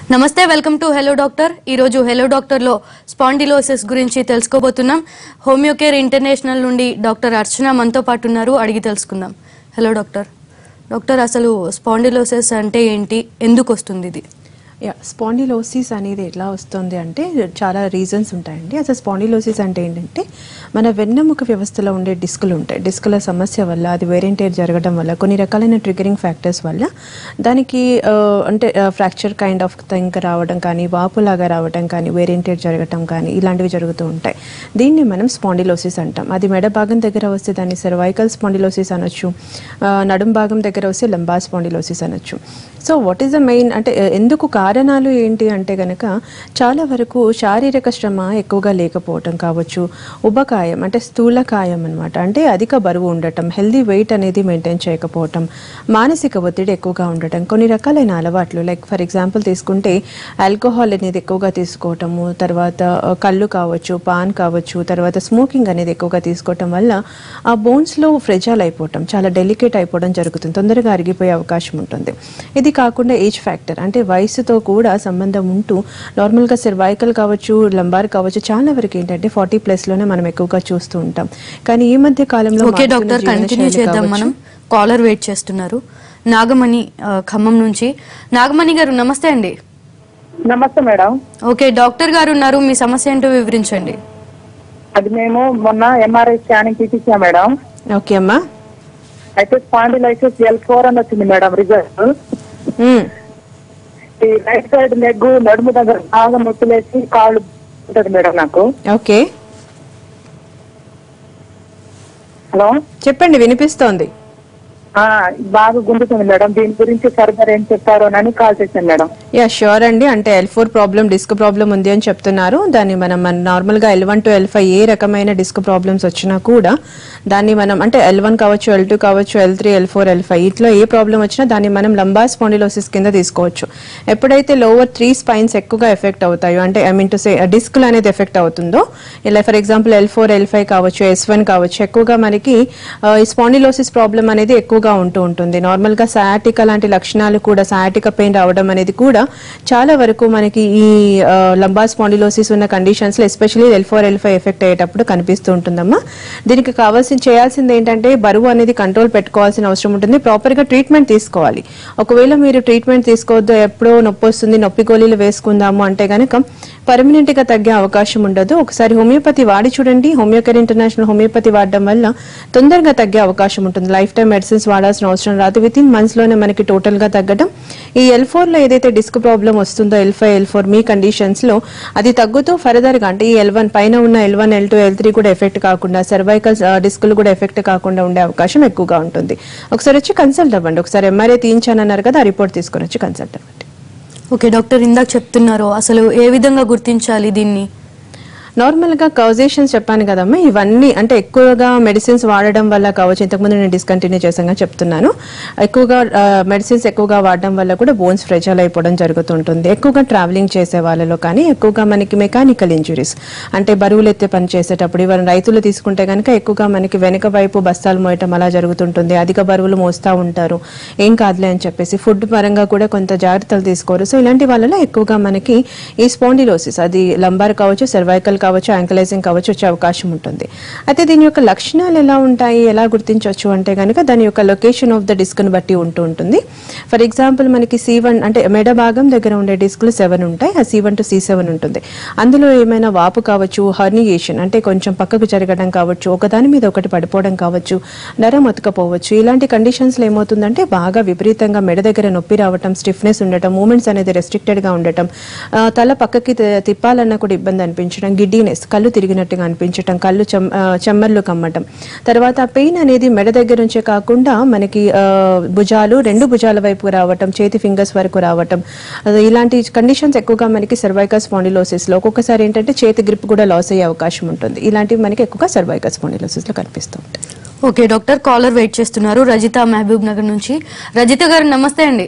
నమస్తే welcome to hello doctor ఈ రోజు హెలో డాక్టర్ లో స్పాండిలోసిస్ గురించి తెలుసుకోబోతున్నాం హోమియోకేర్ ఇంటర్నేషనల్ నుండి డాక్టర్ అర్చన మనతో పాటు ఉన్నారు అడిగి తెలుసుకుందాం హలో డాక్టర్ డాక్టర్ అసలు స్పాండిలోసిస్ అంటే ఏంటి ఎందుకు వస్తుంది ఇది యా స్పాండిలోసిస్ అనేది ఎట్లా వస్తుంది అంటే చాలా రీజన్స్ ఉంటాయండి అసలు స్పాండిలోసిస్ అంటే ఏంటంటే మన వెన్నెముక వ్యవస్థలో ఉండే డిస్కులు ఉంటాయి డిస్కుల సమస్య వల్ల అది వేరెంటేర్ జరగడం వల్ల కొన్ని రకాలైన ట్రిగరింగ్ ఫ్యాక్టర్స్ వల్ల దానికి ఆ, అంటే ఫ్రాక్చర్ కైండ్ ఆఫ్ థింక్ రావడం కానీ వాపులాగా రావడం కానీ వేరెంటేర్ జరగడం కానీ ఇలాంటివి జరుగుతూ ఉంటాయి దీన్ని మనం స్పాండిలోసిస్ అంటాం అది మెడ భాగం దగ్గర వస్తే దాన్ని సర్వైకల్ స్పాండిలోసిస్ అనొచ్చు ఆ, నడుం భాగం దగ్గర వస్తే లంబా స్పాండిలోసిస్ అనొచ్చు so what is the main అంటే ఎ- ఎందుకు కారణాలు ఏంటి అంటే గనక చాలా వరకు శారీరక శ్రమ ఎక్కువగా లేకపోవటం కావచ్చు ఉబకాయం అంటే స్థూలకాయం అనమాట అంటే అధిక బరువు ఉండటం హెల్దీ వెయిట్ అనేది మెయింటైన్ చేయకపోవటం మానసిక ఒత్తిడి ఎక్కువగా ఉండటం కొన్ని రకాలైన అలవాట్లు లైక్ ఫర్ ఎగ్జాంపుల్ తీసుకుంటే ఆల్కహాల్ అనేది ఎక్కువగా తీసుకోవటము తర్వాత ఆ, కళ్ళు కావచ్చు పాన్ కావచ్చు తర్వాత స్మోకింగ్ అనేది ఎక్కువగా తీసుకోవటం వల్ల ఆ బోన్స్లో ఫ్రెజాల్ అయిపోవటం చాలా డెలికేట్ అయిపోవడం జరుగుతుంది తొందరగా అరిగిపోయే అవకాశం ఉంటుంది ఇది కాకుండా ఏజ్ ఫ్యాక్టర్ అంటే వయసుతో కూడా సంబంధం ఉంటూ నార్మల్గా సర్వైకల్ కావచ్చు లంబార్ కావచ్చు చాలా వరకు ఏంటంటే ఫార్టీ ప్లస్లోనే మనం ఎక్కువగా చూస్తూ ఉంటాం కానీ ఈ మధ్య కాలంలో ఓకే మారుతున్న డాక్టర్ కంటిన్యూ జీవనశైలి చేద్దాం కావచ్చు. మనం కాలర్ వెయిట్ చేస్తున్నారు నాగమణి ఆ, ఖమ్మం నుంచి నాగమణి గారు నమస్తే అండి నమస్తే మేడం ఓకే డాక్టర్ గారు ఉన్నారు మీ సమస్య ఏంటో వివరించండి అది మేము మొన్న ఎంఆర్ఐ స్కానింగ్ తీపించాం మేడం ఓకే అమ్మా అయితే స్పాండిలైసిస్ ఎల్ ఫోర్ అని వచ్చింది మేడం రిజల్ట్ మ్మ్. ఈ రైట్ సైడ్ లెగ్ నడుము దగ్గర బాగా నొప్పిలేసి కాళ్ళు ఉంటుంది మేడం నాకు ఓకే హలో చెప్పండి వినిపిస్తోంది ఆ, బాగా గుండుతుంది మేడం దీని గురించి ఫర్దర్ ఏం చెప్తారు అని కాల్ చేశాను మేడం యా ష్యూర్ అండి అంటే L four problem disc problem ఉంది అని చెప్తున్నారు దాన్ని మనం మన నార్మల్గా L one to L five ఏ రకమైన డిస్క్ ప్రాబ్లమ్స్ వచ్చినా కూడా దాన్ని మనం అంటే ఎల్ వన్ కావచ్చు ఎల్ టూ కావచ్చు L three L four L five ఇట్లా ఏ ప్రాబ్లం వచ్చినా దాన్ని మనం లంబా స్పాండిలోసిస్ కింద తీసుకోవచ్చు ఎప్పుడైతే లోవర్ త్రీ స్పైన్స్ ఎక్కువగా ఎఫెక్ట్ అవుతాయో అంటే ఐ మీన్ టు సే డిస్క్లు అనేది ఎఫెక్ట్ అవుతుందో ఇలా for example L four L five కావచ్చు ఎస్ వన్ కావచ్చు ఎక్కువగా మనకి ఆ, ఈ స్పాండిలోసిస్ ప్రాబ్లం అనేది ఎక్కువగా ఉంటూ ఉంటుంది నార్మల్ గా సయాటిక లాంటి లక్షణాలు కూడా సయాటిక పెయిన్ రావడం అనేది కూడా చాలా వరకు మనకి ఈ లంబా స్పాండిలోసిస్ ఉన్న కండిషన్స్ లో especially L four L five effect అయ్యేటప్పుడు కనిపిస్తూ ఉంటుందమ్మా దీనికి కావాల్సిన చేయాల్సింది ఏంటంటే బరువు అనేది కంట్రోల్ పెట్టుకోవాల్సిన అవసరం ఉంటుంది ప్రాపర్ గా ట్రీట్మెంట్ తీసుకోవాలి ఒకవేళ మీరు ట్రీట్మెంట్ తీసుకోవద్దు ఎప్పుడో నొప్పి వస్తుంది నొప్పి గోళీలు వేసుకుందాము అంటే గనక పర్మనెంట్ గా తగ్గే అవకాశం ఉండదు ఒకసారి హోమియోపతి వాడి చూడండి హోమియోకేర్ ఇంటర్నేషనల్ హోమియోపతి వాడడం వల్ల తొందరగా తగ్గే అవకాశం ఉంటుంది లైఫ్ టైం మెడిసిన్స్ వాడాల్సిన అవసరం రాదు విత్ ఇన్ మంత్స్ లోనే మనకి టోటల్ గా తగ్గడం ఈ ఎల్ ఫోర్ లో ఏదైతే డిస్క్ ప్రాబ్లం వస్తుందో ఎల్ ఫైవ్ ఎల్ ఫోర్ మీ కండిషన్స్ లో అది తగ్గుతూ ఫర్దర్ గా అంటే ఈ ఎల్ వన్ పైన ఉన్న L one L two L three కూడా ఎఫెక్ట్ కాకుండా సర్వైకల్ డిస్కులు కూడా ఎఫెక్ట్ కాకుండా ఉండే అవకాశం ఎక్కువగా ఉంటుంది ఒకసారి వచ్చి కన్సల్ట్ అవ్వండి ఒకసారి ఎంఆర్ఐ తీయించానన్నారు కదా ఆ రిపోర్ట్ తీసుకొని వచ్చి కన్సల్ట్ అవ్వండి ఓకే డాక్టర్ ఇందాక చెప్తున్నారు అసలు ఏ విధంగా గుర్తించాలి దీన్ని నార్మల్గా కాజేషన్స్ చెప్పాను కదమ్మా ఇవన్నీ అంటే ఎక్కువగా మెడిసిన్స్ వాడడం వల్ల కావచ్చు ఇంతకుముందు నేను డిస్కంటిన్యూ చేసాగా చెప్తున్నాను ఎక్కువగా మెడిసిన్స్ ఎక్కువగా వాడడం వల్ల కూడా బోన్స్ ఫ్రెజల్ అయిపోవడం జరుగుతుంటుంది ఎక్కువగా ట్రావెలింగ్ చేసే వాళ్ళలో కానీ ఎక్కువగా మనకి మెకానికల్ ఇంజురీస్ అంటే బరువులు ఎత్తే పని చేసేటప్పుడు ఇవన్నీ రైతులు తీసుకుంటే కనుక ఎక్కువగా మనకి వెనక వైపు బస్తాలు మోయటం అలా జరుగుతుంటుంది అధిక బరువులు మోస్తూ ఉంటారు ఏం కాదులే అని చెప్పేసి ఫుడ్ పరంగా కూడా కొంత జాగ్రత్తలు తీసుకోరు సో ఇలాంటి వాళ్ళలో ఎక్కువగా మనకి ఈ స్పాండిలోసిస్ అది లంబార్ కావచ్చు సర్వైకల్ కావచ్చు యాంకలైజింగ్ కావచ్చు వచ్చే అవకాశం ఉంటుంది అయితే దీని యొక్క లక్షణాలు ఎలా ఉంటాయి ఎలా గుర్తించవచ్చు అంటే కనుక దాని యొక్క లొకేషన్ ఆఫ్ ద డిస్క్ ని బట్టి ఉంటూ ఉంటుంది ఫర్ ఎగ్జాంపుల్ మనకి సి వన్ అంటే మెడ భాగం దగ్గర ఉండే డిస్క్లు సెవెన్ ఉంటాయి ఆ C one to C seven ఉంటుంది అందులో ఏమైనా వాపు కావచ్చు హర్నియేషన్ అంటే కొంచెం పక్కకు జరగడం కావచ్చు ఒకదాని మీద ఒకటి పడిపోవడం కావచ్చు నరం అతుకపోవచ్చు ఇలాంటి కండిషన్స్ లో ఏమవుతుందంటే బాగా విపరీతంగా మెడ దగ్గర నొప్పి రావటం స్టిఫ్నెస్ ఉండటం మూమెంట్స్ అనేది రెస్ట్రిక్టెడ్ గా ఉండటం ఆ, తల పక్కకి తి- తిప్పాలన్నా కూడా ఇబ్బంది అనిపించడం గిడ్డీనెస్ కళ్ళు తిరిగినట్టుగా అనిపించటం కళ్ళు చెమ్- ఆ, చెమ్మర్లు కమ్మటం తర్వాత ఆ పెయిన్ అనేది మెడ దగ్గర నుంచే కాకుండా మనకి ఆ, భుజాలు రెండు భుజాల వైపు రావటం చేతి ఫింగర్స్ వరకు రావటం అది ఇలాంటి కండిషన్స్ ఎక్కువగా మనకి సర్వైకల్ స్పాండిలోసిస్ లో ఒక్కొక్కసారి ఏంటంటే చేతి గ్రిప్ కూడా లాస్ అయ్యే అవకాశం ఉంటుంది ఇలాంటివి మనకి ఎక్కువగా సర్వైకల్ స్పాండిలోసిస్ లో కనిపిస్తూ ఉంటాయి ఓకే డాక్టర్ కాలర్ వెయిట్ చేస్తున్నారు రజిత మహబూబ్ నగర్ నుంచి రజిత గారు నమస్తే అండి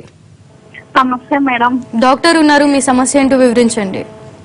నమస్తే మేడం డాక్టర్ ఉన్నారు మీ సమస్య ఏంటో వివరించండి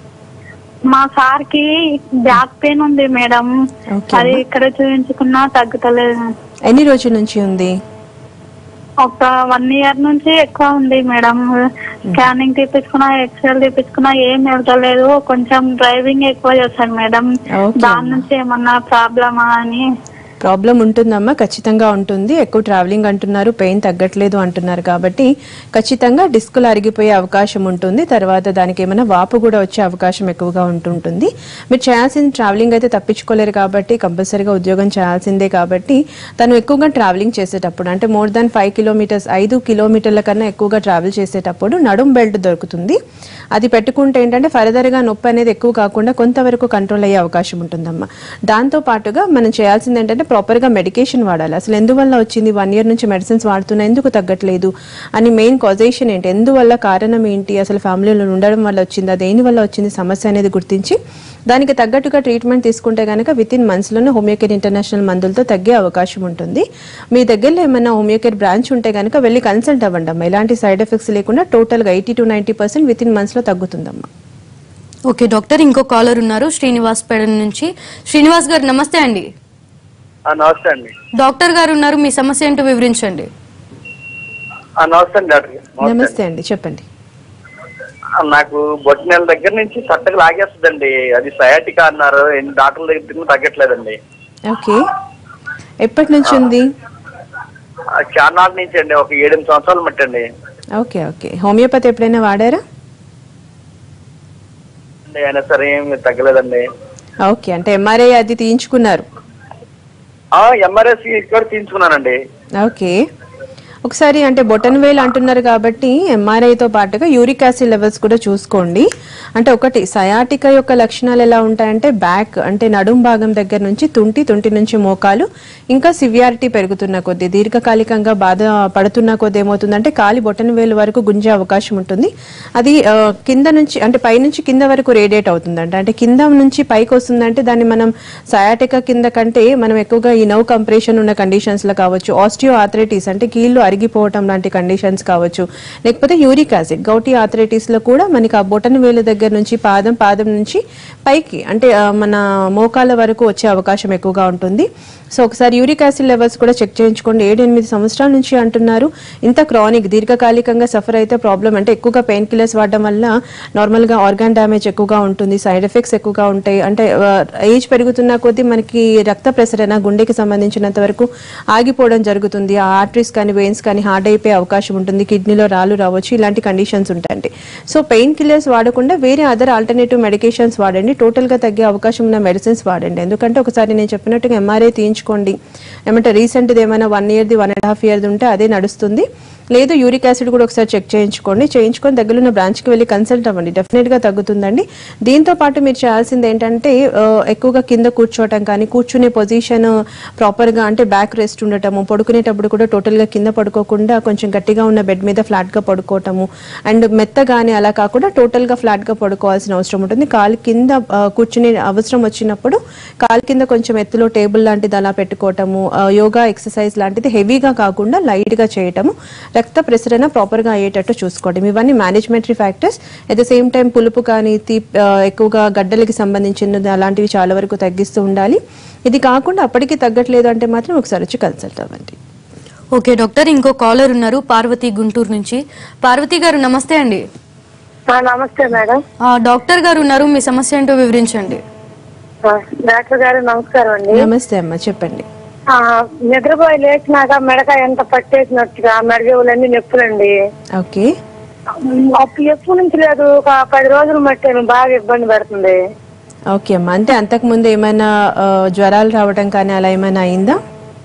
మా సార్ కి బ్యాక్ పెయిన్ ఉంది మేడం Okay, అది అమ్మా. ఇక్కడ చూపించుకున్నా తగ్గుతలేదు ఎన్ని రోజుల నుంచి ఉంది ఒక వన్ ఇయర్ నుంచి ఎక్కువ ఉంది మేడం స్కానింగ్ తీపించుకున్నా ఎక్స్రేలు తీపించుకున్నా ఏం వెళ్తలేదు కొంచెం డ్రైవింగ్ ఎక్కువ చేస్తాను మేడం Okay. దాని నుంచి ఏమన్నా ప్రాబ్లమా అని ప్రాబ్లం ఉంటుందమ్మా ఖచ్చితంగా ఉంటుంది ఎక్కువ ట్రావెలింగ్ అంటున్నారు పెయిన్ తగ్గట్లేదు అంటున్నారు కాబట్టి ఖచ్చితంగా డిస్కులు అరిగిపోయే అవకాశం ఉంటుంది తర్వాత దానికి ఏమైనా వాపు కూడా వచ్చే అవకాశం ఎక్కువగా ఉంటుంటుంది మీరు చేయాల్సిన ట్రావెలింగ్ అయితే తప్పించుకోలేరు కాబట్టి కంపల్సరీగా ఉద్యోగం చేయాల్సిందే కాబట్టి తను ఎక్కువగా ట్రావెలింగ్ చేసేటప్పుడు అంటే మోర్ దాన్ ఫైవ్ కిలోమీటర్స్ ఐదు కిలోమీటర్ల కన్నా ఎక్కువగా ట్రావెల్ చేసేటప్పుడు నడుం బెల్ట్ దొరుకుతుంది అది పెట్టుకుంటే ఏంటంటే ఫర్దర్గా నొప్పి అనేది ఎక్కువ కాకుండా కొంతవరకు కంట్రోల్ అయ్యే అవకాశం ఉంటుందమ్మా దాంతో పాటుగా మనం చేయాల్సింది ఏంటంటే ప్రాపర్గా మెడికేషన్ వాడాలి అసలు ఎందువల్ల వచ్చింది వన్ ఇయర్ నుంచి మెడిసిన్స్ వాడుతున్నా ఎందుకు తగ్గట్లేదు అని మెయిన్ కాజేషన్ ఏంటి ఎందువల్ల కారణం ఏంటి అసలు ఫ్యామిలీలో ఉండడం వల్ల వచ్చిందా దేని వల్ల వచ్చింది సమస్య అనేది గుర్తించి దానికి తగ్గట్టుగా ట్రీట్మెంట్ తీసుకుంటే కనుక విత్ ఇన్ మంత్స్లోనే హోమియోకేర్ ఇంటర్నేషనల్ మందులతో తగ్గే అవకాశం ఉంటుంది మీ దగ్గరలో ఏమైనా హోమియోకేర్ బ్రాంచ్ ఉంటే కనుక వెళ్ళి కన్సల్ట్ అవ్వండి అమ్మా ఎలాంటి సైడ్ ఎఫెక్ట్స్ లేకుండా టోటల్గా eighty to ninety percent within మంత్స్లో తగ్గుతుందమ్మా ఓకే డాక్టర్ ఇంకో కాలర్ ఉన్నారు శ్రీనివాస్ పేడ నుంచి శ్రీనివాస్ గారు నమస్తే అండి ఆ, నమస్తే అండి డాక్టర్ గారు ఉన్నారు మీ సమస్య ఏంటో వివరించండి ఆ, నమస్తే అండి డాక్టర్ గారు. నమస్తే నమస్తే అండి చెప్పండి ఆ, నాకు బొట్టు నెల దగ్గర నుంచి చట్టకు లాగేస్తుందండి అది సయాటికా అన్నారు ఎన్ని డాక్టర్ల దగ్గర తిరిగినా తగ్గట్లేదండి ఓకే ఎప్పటి నుంచి ఉంది ఆ, చాలా నాటి నుంచి అండి ఒక ఏడెనిమిది సంవత్సరాలు మట్టండి ఓకే ఓకే హోమియోపతి ఎప్పుడైనా వాడారా అండి, అయినా సరే ఏమి తగ్గలేదండి ఓకే అంటే ఎంఆర్ఐ అది తీయించుకున్నారు ఎంఆర్ఎస్ కూడా తీసుకున్నానండి ఓకే ఒకసారి అంటే బొటన్ వేల్ అంటున్నారు కాబట్టి ఎంఆర్ఐతో పాటుగా యూరిక్ యాసిడ్ లెవెల్స్ కూడా చూసుకోండి అంటే ఒకటి సయాటిక యొక్క లక్షణాలు ఎలా ఉంటాయంటే బ్యాక్ అంటే నడుం భాగం దగ్గర నుంచి తుంటి తుంటి నుంచి మోకాలు ఇంకా సివియారిటీ పెరుగుతున్న కొద్దీ దీర్ఘకాలికంగా బాధ పడుతున్న కొద్దీ ఏమవుతుందంటే కాలి బొటన్ వేలు వరకు గుంజే అవకాశం ఉంటుంది అది ఆ, కింద నుంచి అంటే పై నుంచి కింద వరకు రేడియేట్ అవుతుందంట అంటే కింద నుంచి పైకి వస్తుందంటే దాన్ని మనం సయాటిక కింద కంటే మనం ఎక్కువగా ఈ నవ్ కంప్రెషన్ ఉన్న కండిషన్స్ లో కావచ్చు ఆస్టియో ఆథరైటిస్ అంటే కీళ్ళు అరిగిపోవటం లాంటి కండిషన్స్ కావచ్చు లేకపోతే యూరిక్ యాసిడ్ గౌటీ ఆథరైటిస్ లో కూడా మనకి ఆ బొటన్ వేలు దగ్గర నుంచి పాదం పాదం నుంచి పైకి అంటే ఆ, మన మోకాల వరకు వచ్చే అవకాశం ఎక్కువగా ఉంటుంది సో ఒకసారి యూరిక్ యాసిడ్ లెవెల్స్ కూడా చెక్ చేయించుకోండి ఏడు ఎనిమిది సంవత్సరాల నుంచి అంటున్నారు ఇంత క్రానిక్ దీర్ఘకాలికంగా సఫర్ అయితే ప్రాబ్లం అంటే ఎక్కువగా పెయిన్ కిల్లర్స్ వాడడం వల్ల నార్మల్గా ఆర్గాన్ డ్యామేజ్ ఎక్కువగా ఉంటుంది సైడ్ ఎఫెక్ట్స్ ఎక్కువగా ఉంటాయి అంటే ఏజ్ పెరుగుతున్న కొద్దీ మనకి రక్త ప్రసరణ గుండెకి సంబంధించినంత వరకు ఆగిపోవడం జరుగుతుంది ఆ ఆర్టరీస్ కానీ వెయిన్స్ కానీ హార్డ్ అయిపోయే అవకాశం ఉంటుంది కిడ్నీలో రాళ్ళు రావచ్చు ఇలాంటి కండిషన్స్ ఉంటాయండి సో పెయిన్ కిల్లర్స్ వాడకుండా వేరే అదర్ ఆల్టర్నేటివ్ మెడికేషన్స్ వాడండి టోటల్గా తగ్గే అవకాశం ఉన్న మెడిసిన్స్ వాడండి ఎందుకంటే ఒకసారి నేను చెప్పినట్టుగా ఎంఆర్ఐ తీయించుకోండి ఏమంటే రీసెంట్ది ఏమైనా వన్ ఇయర్ది వన్ అండ్ హాఫ్ ఇయర్ది ఉంటే అదే నడుస్తుంది లేదు యూరిక్ యాసిడ్ కూడా ఒకసారి చెక్ చేయించుకోండి చేయించుకొని దగ్గర ఉన్న బ్రాంచ్కి వెళ్ళి కన్సల్ట్ అవ్వండి డెఫినెట్గా తగ్గుతుందండి దీంతో పాటు మీరు చేయాల్సింది ఏంటంటే ఆ, ఎక్కువగా కింద కూర్చోవటం కానీ కూర్చునే పొజిషన్ ప్రాపర్గా అంటే బ్యాక్ రెస్ట్ ఉండటము పడుకునేటప్పుడు కూడా టోటల్గా కింద పడుకోకుండా కొంచెం గట్టిగా ఉన్న బెడ్ మీద ఫ్లాట్గా పడుకోవటము అండ్ మెత్తగానే అలా కాకుండా టోటల్గా ఫ్లాట్గా పడుకోవాల్సిన అవసరం ఉంటుంది కాలు కింద ఆ, కూర్చునే అవసరం వచ్చినప్పుడు కాలు కింద కొంచెం ఎత్తులో టేబుల్ లాంటిది అలా పెట్టుకోవటము ఆ, యోగా ఎక్సర్సైజ్ లాంటిది హెవీగా కాకుండా లైట్గా చేయటము రక్త ప్రసరణ ప్రాపర్గా అయ్యేటట్టు చూసుకోవడం ఇవన్నీ మేనేజ్మెంటరీ factors at the same time పులుపు కానీ తీ ఆ, ఎక్కువగా గడ్డలకి సంబంధించినది అలాంటివి చాలా వరకు తగ్గిస్తూ ఉండాలి ఇది కాకుండా అప్పటికి తగ్గట్లేదు అంటే మాత్రం ఒకసారి వచ్చి కన్సల్ట్ అవ్వండి ఓకే డాక్టర్ ఇంకో కాలర్ ఉన్నారు పార్వతి గుంటూరు నుంచి పార్వతి గారు నమస్తే అండి ఆ, నమస్తే మేడం ఆ, డాక్టర్ గారు ఉన్నారు మీ సమస్య ఏంటో వివరించండి ఆ, డాక్టర్ గారు నమస్కారం అండి నమస్తే అమ్మ చెప్పండి ఆ, నిద్రపోయి లేచినాక మెడక ఎంత పట్టేసినట్టుగా మెడగవులన్నీ నొప్పులండి ఓకే అప్పుడు ఎప్పుడు నుంచి లేదు ఒక పది రోజులు మట్టి బాగా ఇబ్బంది పెడుతుంది ఓకే అమ్మా అంటే అంతకుముందు ఏమైనా ఆ, జ్వరాలు రావడం కానీ అలా ఏమైనా అయిందా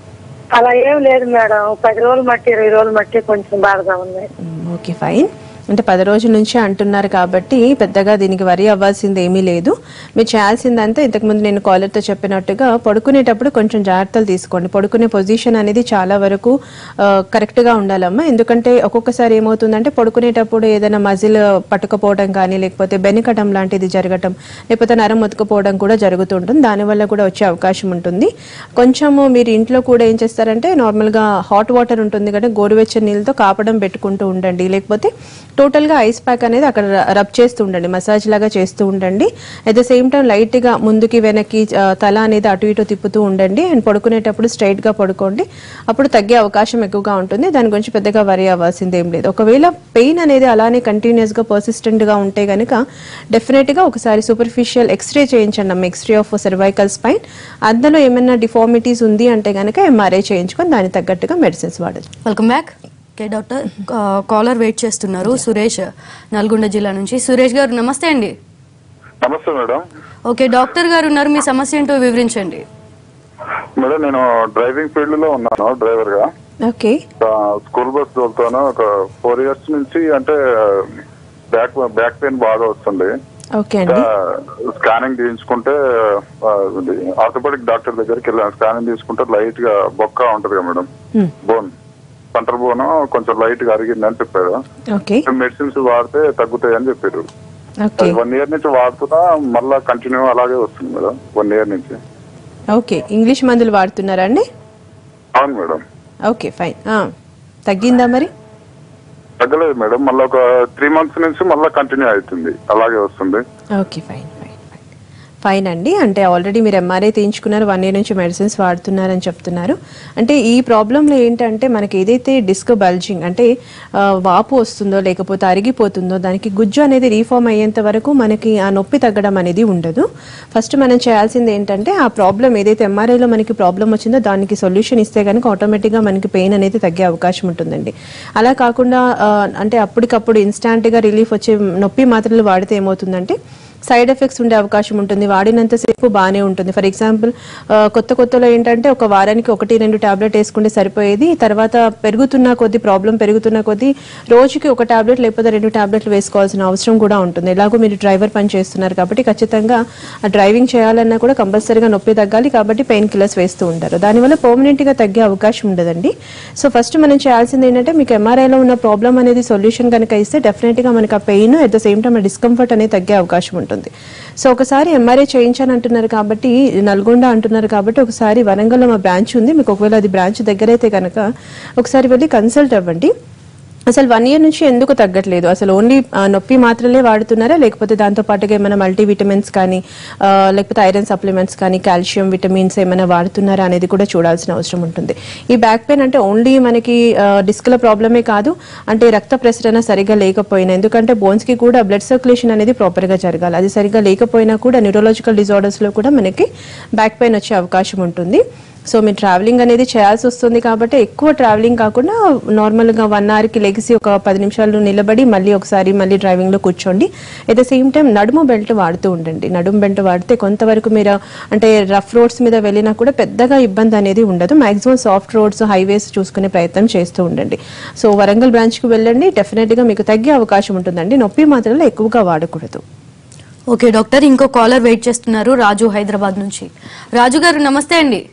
అలా ఏం లేదు మేడం పది రోజులు మట్టి ఇరవై రోజులు మట్టి కొంచెం బాధగా ఉంది మ్మ్, ఓకే ఫైన్ అంటే పది రోజుల నుంచి అంటున్నారు కాబట్టి పెద్దగా దీనికి వరి అవ్వాల్సింది ఏమీ లేదు మీరు చేయాల్సిందంతా ఇంతకుముందు నేను కాలర్తో చెప్పినట్టుగా పడుకునేటప్పుడు కొంచెం జాగ్రత్తలు తీసుకోండి పడుకునే పొజిషన్ అనేది చాలా వరకు ఆ, కరెక్ట్గా ఉండాలమ్మా ఎందుకంటే ఒక్కొక్కసారి ఏమవుతుందంటే పడుకునేటప్పుడు ఏదైనా మజిల్ పట్టుకపోవడం కానీ లేకపోతే బెనికటం లాంటిది జరగటం లేకపోతే నరం మొత్తుకుపోవడం కూడా జరుగుతుంటుంది దానివల్ల కూడా వచ్చే అవకాశం ఉంటుంది కొంచెము మీరు ఇంట్లో కూడా ఏం చేస్తారంటే నార్మల్గా హాట్ వాటర్ ఉంటుంది కదా గోరువెచ్చని నీళ్ళతో కాపడం పెట్టుకుంటూ ఉండండి లేకపోతే టోటల్గా ఐస్ ప్యాక్ అనేది అక్కడ రబ్ చేస్తూ ఉండండి మసాజ్ లాగా చేస్తూ ఉండండి అట్ ద సేమ్ టైం లైట్గా ముందుకి వెనక్కి ఆ, తల అనేది అటు ఇటు తిప్పుతూ ఉండండి అండ్ పడుకునేటప్పుడు స్ట్రైట్గా పడుకోండి అప్పుడు తగ్గే అవకాశం ఎక్కువగా ఉంటుంది దాని గురించి పెద్దగా వరి అవ్వాల్సింది ఏం లేదు ఒకవేళ పెయిన్ అనేది అలానే కంటిన్యూస్గా పర్సిస్టెంట్గా ఉంటే కనుక డెఫినెట్గా ఒకసారి సూపర్ఫిషియల్ ఎక్స్రే చేయించండి అమ్మ ఎక్స్రే ఆఫ్ సర్వైకల్ స్పైన్ అందులో ఏమైనా డిఫార్మిటీస్ ఉంది అంటే కనుక ఎంఆర్ఐ చేయించుకొని దానికి తగ్గట్టుగా మెడిసిన్స్ వాడచ్చు welcome back okay doctor caller wait చేస్తున్నారు సురేష్ నల్గొండ జిల్లా నుంచి సురేష్ గారు నమస్తే అండి నమస్తే మేడం ఓకే డాక్టర్ గారు ఉన్నారు మీ సమస్య ఏంటో వివరించండి మేడం నేను డ్రైవింగ్ ఫీల్డ్ లో ఉన్నాను డ్రైవర్ గా ఓకే ఆ, స్కూల్ బస్ తోలుతాను ఒక ఫోర్ ఇయర్స్ నుంచి అంటే బ్యాక్ బ్యాక్ పెయిన్ బాగా వస్తుంది ఓకే అండి స్కానింగ్ తీయించుకుంటే ఆర్థోపెడిక్ డాక్టర్ దగ్గరికి వెళ్ళాను స్కానింగ్ తీసుకుంటే లైట్ గా బొక్క ఉంటది కదా madam Hmm. Bone centre bone కొంచెం లైట్ గా అరిగిందని చెప్పారు ఓకే మెడిసిన్స్ వాడితే తగ్గుతాయి అని చెప్పారు ఓకే వన్ ఇయర్ నుంచి వాడుతున్నా మళ్ళా కంటిన్యూ అలాగే వస్తుంది మేడం వన్ ఇయర్ నుంచి ఓకే ఇంగ్లీష్ మందులు వాడుతున్నారా అండి అవును మేడం ఓకే ఫైన్ తగ్గిందా మరి తగ్గలేదు మేడం మళ్ళీ ఒక త్రీ మంత్స్ నుంచి మళ్ళీ కంటిన్యూ అవుతుంది అలాగే వస్తుంది okay fine fine fine fine అండి అంటే ఆల్రెడీ మీరు ఎంఆర్ఐ తీయించుకున్నారు వన్ ఇయర్ నుంచి మెడిసిన్స్ వాడుతున్నారని చెప్తున్నారు అంటే ఈ ప్రాబ్లంలో ఏంటంటే మనకి ఏదైతే డిస్క్ బల్జింగ్ అంటే ఆ, వాపు వస్తుందో లేకపోతే అరిగిపోతుందో దానికి గుజ్జు అనేది రీఫార్మ్ అయ్యేంత వరకు మనకి ఆ నొప్పి తగ్గడం అనేది ఉండదు ఫస్ట్ మనం చేయాల్సింది ఏంటంటే ఆ ప్రాబ్లం ఏదైతే ఎంఆర్ఐలో మనకి ప్రాబ్లం వచ్చిందో దానికి సొల్యూషన్ ఇస్తే కనుక ఆటోమేటిక్గా మనకి పెయిన్ అనేది తగ్గే అవకాశం ఉంటుందండి అలా కాకుండా ఆ, అంటే అప్పటికప్పుడు ఇన్స్టాంట్గా రిలీఫ్ వచ్చే నొప్పి మాత్రలు వాడితే ఏమవుతుందంటే సైడ్ ఎఫెక్ట్స్ ఉండే అవకాశం ఉంటుంది వాడినంతసేపు బాగానే ఉంటుంది ఫర్ ఎగ్జాంపుల్ కొత్త కొత్తలో ఏంటంటే ఒక వారానికి ఒకటి రెండు టాబ్లెట్ వేసుకుంటే సరిపోయేది తర్వాత పెరుగుతున్న కొద్ది ప్రాబ్లం పెరుగుతున్న కొద్ది రోజుకి ఒక టాబ్లెట్ లేకపోతే రెండు టాబ్లెట్లు వేసుకోవాల్సిన అవసరం కూడా ఉంటుంది ఎలాగో మీరు డ్రైవర్ పని చేస్తున్నారు కాబట్టి ఖచ్చితంగా ఆ డ్రైవింగ్ చేయాలన్నా కూడా కంపల్సరీగా నొప్పి తగ్గాలి కాబట్టి పెయిన్ కిల్లర్స్ వేస్తూ ఉంటారు దానివల్ల పర్మనెంట్గా తగ్గే అవకాశం ఉండదండి సో ఫస్ట్ మనం చేయాల్సింది ఏంటంటే మీకు ఎంఆర్ఐలో ఉన్న ప్రాబ్లం అనేది సొల్యూషన్ కనుక ఇస్తే డెఫినెట్గా మనకి ఆ pain at the same time discomfort అనేది తగ్గే అవకాశం ఉంటుంది సో ఒకసారి ఎంఆర్ఐ చేయించాను అంటున్నారు కాబట్టి నల్గొండ అంటున్నారు కాబట్టి ఒకసారి వరంగల్లో మా బ్రాంచ్ ఉంది మీకు ఒకవేళ అది బ్రాంచ్ దగ్గరైతే కనుక ఒకసారి వెళ్ళి కన్సల్ట్ అవ్వండి అసలు వన్ ఇయర్ నుంచి ఎందుకు తగ్గట్లేదు అసలు ఓన్లీ నొప్పి మాత్రలే వాడుతున్నారా లేకపోతే దాంతో పాటుగా ఏమైనా మల్టీ విటమిన్స్ కానీ ఆ, లేకపోతే ఐరన్ సప్లిమెంట్స్ కానీ కాల్షియం విటమిన్స్ ఏమైనా వాడుతున్నారా అనేది కూడా చూడాల్సిన అవసరం ఉంటుంది ఈ బ్యాక్ పెయిన్ అంటే ఓన్లీ మనకి డిస్క్ల ప్రాబ్లమే కాదు అంటే రక్త ప్రసరణ సరిగా లేకపోయినా ఎందుకంటే బోన్స్ కి కూడా బ్లడ్ సర్క్యులేషన్ అనేది ప్రాపర్ గా జరగాలి అది సరిగా లేకపోయినా కూడా న్యూరోలాజికల్ డిజార్డర్స్ లో కూడా మనకి బ్యాక్ పెయిన్ వచ్చే అవకాశం ఉంటుంది సో మీరు ట్రావెలింగ్ అనేది చేయాల్సి వస్తుంది కాబట్టి ఎక్కువ ట్రావెలింగ్ కాకుండా నార్మల్గా వన్ అవర్కి లెగిసి ఒక పది నిమిషాలు నిలబడి మళ్ళీ ఒకసారి మళ్ళీ డ్రైవింగ్లో కూర్చోండి ఎట్ ద సేమ్ టైం నడుము బెల్ట్ వాడుతూ ఉండండి నడుము బెల్ట్ వాడితే కొంతవరకు మీరు అంటే రఫ్ రోడ్స్ మీద వెళ్ళినా కూడా పెద్దగా ఇబ్బంది అనేది ఉండదు మాక్సిమం సాఫ్ట్ రోడ్స్ హైవేస్ చూసుకునే ప్రయత్నం చేస్తూ ఉండండి సో వరంగల్ బ్రాంచ్కి వెళ్ళండి డెఫినెట్గా మీకు తగ్గే అవకాశం ఉంటుందండి నొప్పి మాత్రలు ఎక్కువగా వాడకూడదు ఓకే డాక్టర్ ఇంకో కాలర్ వెయిట్ చేస్తున్నారు రాజు హైదరాబాద్ నుంచి రాజు గారు నమస్తే అండి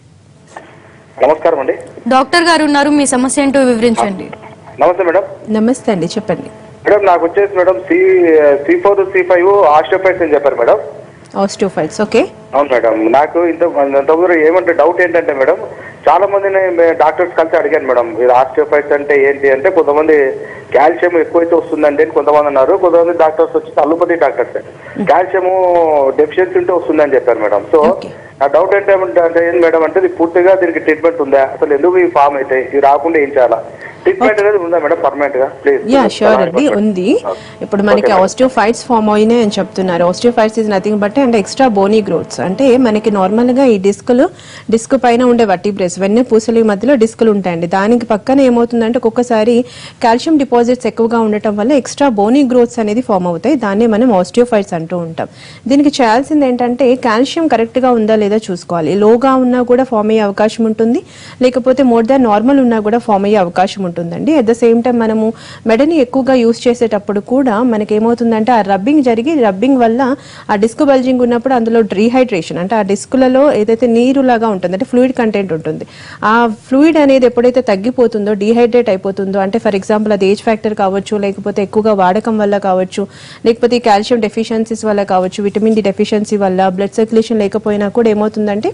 నమస్కారం అండి డాక్టర్ గారు ఉన్నారు మీ సమస్య ఏంటో వివరించండి నమస్తే మేడం నమస్తే అండి చెప్పండి మేడం నాకు వచ్చేసి madam C C four C five osteophytes అని చెప్పారు మేడం ఆస్టియోఫైట్స్ ఓకే అవును మేడం నాకు ఇంత ఇంతకుముందు ఏమంటే డౌట్ ఏంటంటే మేడం చాలా మందిని మే- డాక్టర్స్ కలిసి అడిగాను మేడం ఇది ఆస్టియోపైట్స్ అంటే ఏంటి అంటే కొంతమంది కాల్షియం ఎక్కువైతే వస్తుందండి అని కొంతమంది అన్నారు కొంతమంది డాక్టర్స్ వచ్చి అల్లోపతి డాక్టర్స్ కాల్షియం డెఫిషియన్సీ ఉంటే వస్తుందని చెప్పారు మేడం సో Okay. నా డౌట్ ఏంటి అంటే ఏంటి మేడం అంటే ఇది పూర్తిగా దీనికి ట్రీట్మెంట్ ఉందా అసలు ఎందుకు ఈ ఫామ్ అయితే ఇది రాకుండా ఏం చేయాలా ట్రీట్మెంట్ అనేది ఉందా మేడం పర్మనెంట్ గా ప్లీజ్ యా షూర్ అండి ఉంది ఇప్పుడు మనకి ఆస్టియోఫైట్స్ ఫామ్ అయినాయి అని చెప్తున్నారు ఆస్టియోఫైట్స్ ఇస్ నథింగ్ బట్ అంటే ఎక్స్ట్రా బోనీ గ్రోత్స్ అంటే మనకి నార్మల్ గా ఈ డిస్కులు డిస్క్ పైన ఉండే వట్టిబ్రేస్ వెన్ను పూసల మధ్యలో డిస్కులు ఉంటాయండి దానికి పక్కన ఏమవుతుందంటే ఒక్కొక్కసారి కాల్షియం డిపాజిట్స్ ఎక్కువగా ఉండటం వల్ల ఎక్స్ట్రా బోనీ గ్రోత్స్ అనేది ఫామ్ అవుతాయి దాన్ని మనం ఆస్టియోఫైట్స్ అంటూ ఉంటాం దీనికి చేయాల్సింది ఏంటంటే కాల్షియం కరెక్ట్ గా ఉందా లేదా చూసుకోవాలి లోగా ఉన్నా కూడా ఫామ్ అయ్యే అవకాశం ఉంటుంది లేకపోతే మోర్ దాన్ నార్మల్ ఉన్నా కూడా ఫామ్ అయ్యే అవకాశం ఉంటుందండి అట్ ద సేమ్ టైం మనము మెడని ఎక్కువగా యూస్ చేసేటప్పుడు కూడా మనకి ఏమవుతుందంటే ఆ రబ్బింగ్ జరిగి రబ్బింగ్ వల్ల ఆ డిస్క్ బల్జింగ్ ఉన్నప్పుడు అందులో డ్రీహైడ్రేషన్ అంటే ఆ డిస్కులలో ఏదైతే నీరు లాగా ఉంటుంది అంటే ఫ్లూయిడ్ కంటెంట్ ఉంటుంది ఆ ఫ్లూయిడ్ అనేది ఎప్పుడైతే తగ్గిపోతుందో డీహైడ్రేట్ అయిపోతుందో అంటే ఫర్ ఎగ్జాంపుల్ అది ఏజ్ ఫ్యాక్టర్ కావచ్చు లేకపోతే ఎక్కువగా వాడకం వల్ల కావచ్చు లేకపోతే కాల్షియం డెఫిషియన్సీస్ వల్ల కావచ్చు విటమిన్ డి డెఫిషియన్సీ వల్ల బ్లడ్ సర్క్యులేషన్ లేకపోయినా కూడా ఏమవుతుందంటే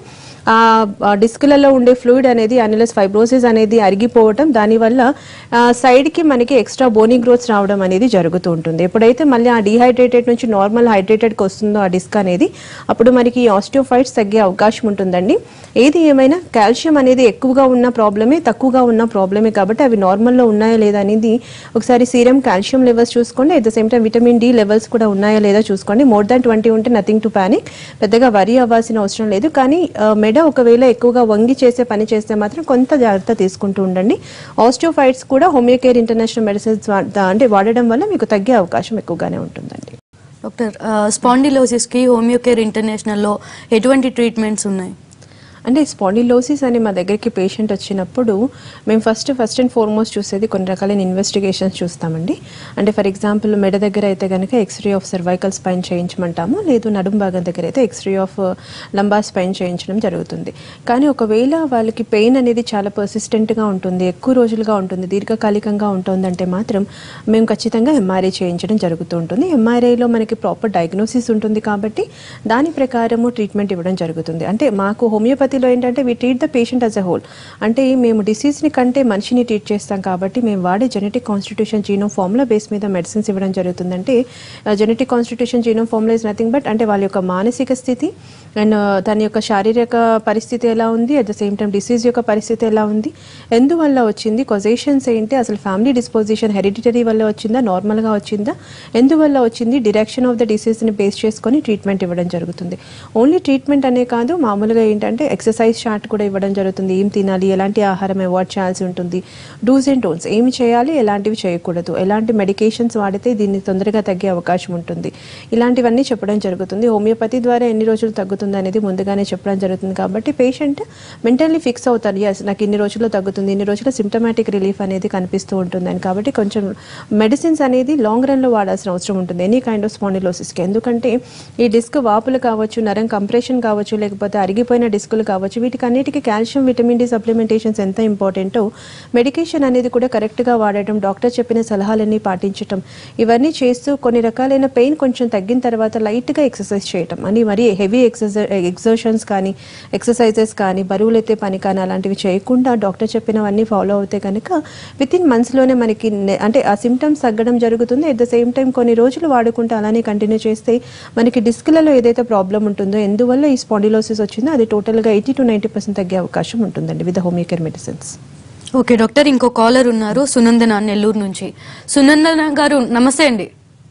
ఆ డిస్క్లలో ఉండే ఫ్లూయిడ్ అనేది అనిలస్ ఫైబ్రోసిస్ అనేది అరిగిపోవటం దానివల్ల ఆ, సైడ్కి మనకి ఎక్స్ట్రా బోనీ గ్రోత్స్ రావడం అనేది జరుగుతూ ఉంటుంది ఎప్పుడైతే మళ్ళీ ఆ డిహైడ్రేటెడ్ నుంచి నార్మల్ హైడ్రేటెడ్కి వస్తుందో ఆ డిస్క్ అనేది అప్పుడు మనకి ఆస్టియోఫైట్స్ తగ్గే అవకాశం ఉంటుందండి ఏది ఏమైనా కాల్షియం అనేది ఎక్కువగా ఉన్న ప్రాబ్లమే తక్కువగా ఉన్న ప్రాబ్లమే కాబట్టి అవి నార్మల్లో ఉన్నాయా లేదా అనేది ఒకసారి సీరం కాల్షియం లెవెల్స్ చూసుకోండి at the same time vitamin D levels కూడా ఉన్నాయా లేదా చూసుకోండి మోర్ దాన్ ట్వంటీ ఉంటే నథింగ్ టు పానిక్ పెద్దగా వరి అవ్వాల్సిన అవసరం లేదు కానీ ఆ, మెడ ఒకవేళ ఎక్కువగా వంగి చేసే పని చేస్తే మాత్రం కొంత జాగ్రత్త తీసుకుంటూ ఉండండి ఆస్టియోఫైట్స్ కూడా హోమియోకేర్ ఇంటర్నేషనల్ మెడిసిన్స్ అంటే వాడడం వల్ల మీకు తగ్గే అవకాశం ఎక్కువగానే ఉంటుందండి డాక్టర్ స్పాండిలోసిస్కి హోమియోకేర్ ఇంటర్నేషనల్లో ఎటువంటి ట్రీట్మెంట్స్ ఉన్నాయి అంటే స్పాండిలోసిస్ అని మా దగ్గరికి పేషెంట్ వచ్చినప్పుడు మేము ఫస్ట్ ఫస్ట్ అండ్ ఫార్మోస్ట్ చూసేది కొన్ని రకాలైన ఇన్వెస్టిగేషన్స్ చూస్తామండి అంటే ఫర్ ఎగ్జాంపుల్ మెడ దగ్గర అయితే కనుక ఎక్స్రే ఆఫ్ సర్వైకల్ స్పైన్ చేయించమంటాము లేదు నడుం భాగం దగ్గర అయితే ఎక్స్రే ఆఫ్ లంబా స్పైన్ చేయించడం జరుగుతుంది కానీ ఒకవేళ వాళ్ళకి పెయిన్ అనేది చాలా పర్సిస్టెంట్గా ఉంటుంది ఎక్కువ రోజులుగా ఉంటుంది దీర్ఘకాలికంగా ఉంటుందంటే మాత్రం మేము ఖచ్చితంగా ఎంఆర్ఐ చేయించడం జరుగుతూ ఉంటుంది ఎంఆర్ఐలో మనకి ప్రాపర్ డయాగ్నోసిస్ ఉంటుంది కాబట్టి దాని ప్రకారము ట్రీట్మెంట్ ఇవ్వడం జరుగుతుంది అంటే మాకు హోమియోపతిలో ఏంటంటే we treat the patient as a whole అంటే మేము డిసీజ్ని కంటే మనిషిని ట్రీట్ చేస్తాం కాబట్టి మేము వాడే genetic constitution genome formula base మీద మెడిసిన్స్ ఇవ్వడం జరుగుతుందంటే genetic constitution genome formula is nothing but అంటే వాళ్ళ యొక్క మానసిక స్థితి అండ్ తన యొక్క శారీరక పరిస్థితి ఎలా ఉంది at the same time disease యొక్క పరిస్థితి ఎలా ఉంది ఎందువల్ల వచ్చింది కొజేషన్స్ ఏంటి అసలు ఫ్యామిలీ డిస్పోజిషన్ హెరిడిటరీ వల్ల వచ్చిందా నార్మల్గా వచ్చిందా ఎందువల్ల వచ్చింది డిరెక్షన్ ఆఫ్ ద డిసీజ్ని బేస్ చేసుకొని ట్రీట్మెంట్ ఇవ్వడం జరుగుతుంది ఓన్లీ ట్రీట్మెంట్ అనే కాదు మామూలుగా ఏంటంటే ఎక్సర్సైజ్ చార్ట్ కూడా ఇవ్వడం జరుగుతుంది ఏం తినాలి ఎలాంటి ఆహారం అవాయిడ్ చేయాల్సి ఉంటుంది డూస్ అండ్ టోన్స్ ఏమి చేయాలి ఎలాంటివి చేయకూడదు ఎలాంటి మెడికేషన్స్ వాడితే దీన్ని తొందరగా తగ్గే అవకాశం ఉంటుంది ఇలాంటివన్నీ చెప్పడం జరుగుతుంది హోమియోపతి ద్వారా ఎన్ని రోజులు తగ్గుతుంది అనేది ముందుగానే చెప్పడం జరుగుతుంది కాబట్టి పేషెంట్ మెంటల్లీ ఫిక్స్ అవుతారు ఎస్ నాకు ఇన్ని రోజుల్లో తగ్గుతుంది ఇన్ని రోజుల్లో సిమ్టమాటిక్ రిలీఫ్ అనేది కనిపిస్తూ ఉంటుందని కాబట్టి కొంచెం మెడిసిన్స్ అనేది లాంగ్ రన్లో వాడాల్సిన అవసరం ఉంటుంది ఎనీ కైండ్ ఆఫ్ స్పాండిలోసిస్కి ఎందుకంటే ఈ డిస్క్ వాపులు కావచ్చు నరం కంప్రెషన్ కావచ్చు లేకపోతే అరిగిపోయిన డిస్కులు కావచ్చు వీటికి అన్నిటికీ కాల్షియం విటమిన్ డి సప్లిమెంటేషన్స్ ఎంత ఇంపార్టెంటో మెడికేషన్ అనేది కూడా కరెక్ట్గా వాడటం డాక్టర్ చెప్పిన సలహాలన్నీ పాటించటం ఇవన్నీ చేస్తూ కొన్ని రకాలైన పెయిన్ కొంచెం తగ్గిన తర్వాత లైట్గా ఎక్సర్సైజ్ చేయటం అని మరీ హెవీ ఎక్సర్సైజ్ ఎక్సర్షన్స్ కానీ ఎక్సర్సైజెస్ కానీ బరువులు ఎత్తే పని కానీ అలాంటివి చేయకుండా డాక్టర్ చెప్పినవన్నీ ఫాలో అవుతే కనుక విత్ ఇన్ మంత్స్లోనే మనకి నె- అంటే ఆ సిమ్టమ్స్ తగ్గడం జరుగుతుంది అట్ ద సేమ్ టైం కొన్ని రోజులు వాడుకుంటే అలానే కంటిన్యూ చేస్తే మనకి డిస్క్లలో ఏదైతే ప్రాబ్లం ఉంటుందో ఎందువల్ల ఈ స్పాండిలోసిస్ వచ్చిందో అది టోటల్గా ఎయిటీ టు నైంటీ పర్సెంట్ తగ్గే అవకాశం ఉంటుందండి with Homeocare medicines okay doctor ఇంకో కాలర్ ఉన్నారు సునందన నెల్లూరు నుంచి సునందన గారు నమస్తే అండి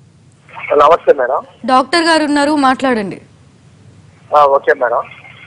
నమస్తే మేడం డాక్టర్ గారు ఉన్నారు మాట్లాడండి ఆ, ఓకే మేడం